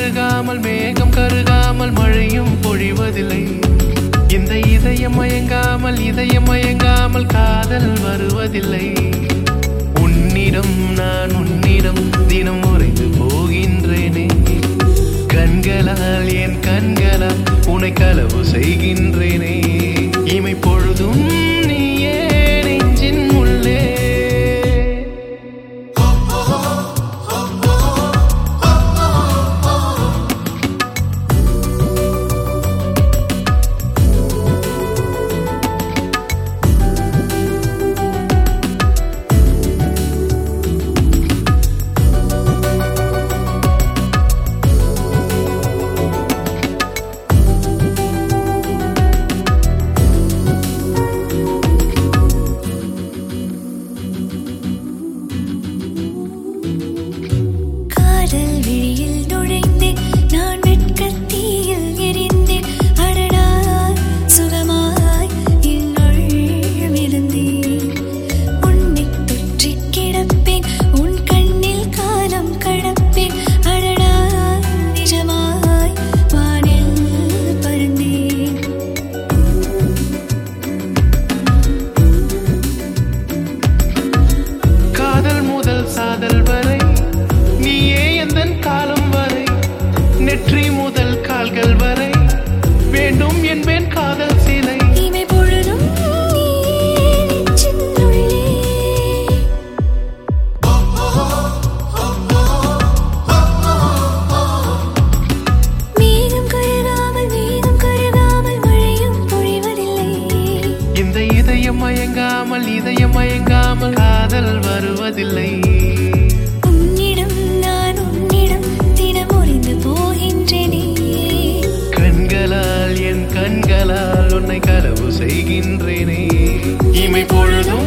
கருகாமல் மேகம் கருகாமல் மழையும் பொழிவதில்லை இந்த இதயம் மயங்காமல் இதயம் மயங்காமல் காதல் வருவதில்லை உன்னிடம் நான் உன்னிடம் தினம் உறைந்து போகின்றேனே கண்களால் என் கண்களால் உனை களவு செய்கின்றேனே இமை பொழுதும் நீயே நெஞ்சின் உள்ளே காதல் விழியில் நுழைந்தேன் நான் வெட்கத்தீயில் எரிந்தேன் அடடா சுகமாய் என்னுள் இருந்தேன் உன்னை தொற்றிக் கிடப்பேன் உன் கண்ணில் காலம் கடப்பேன் அடடா நிஜமாய் வானில் பறந்தேன் காதல் முதல் சாதல் வரை நீயே எந்தன் காலம் வரை நெற்றி முதல் கால்கள் வரை வேண்டும் என்பேன் காதல் சிலை இமை பொழுதும் நீ நெஞ்சினுள்ளே மேகம் கருகாமல் மேகம் கருகாமல் மழையும் பொழிவதில்லை இந்த இதயம் மயங்காமல் இதயம் மயங்காமல் காதல் வருவதில்லை உன்னிடம் நான் உன்னிடம் தினம் உறைந்து போகின்றேனே கண்களால் என் கண்களால் உன்னை களவு செய்கின்றேனே இமை பொழுதும்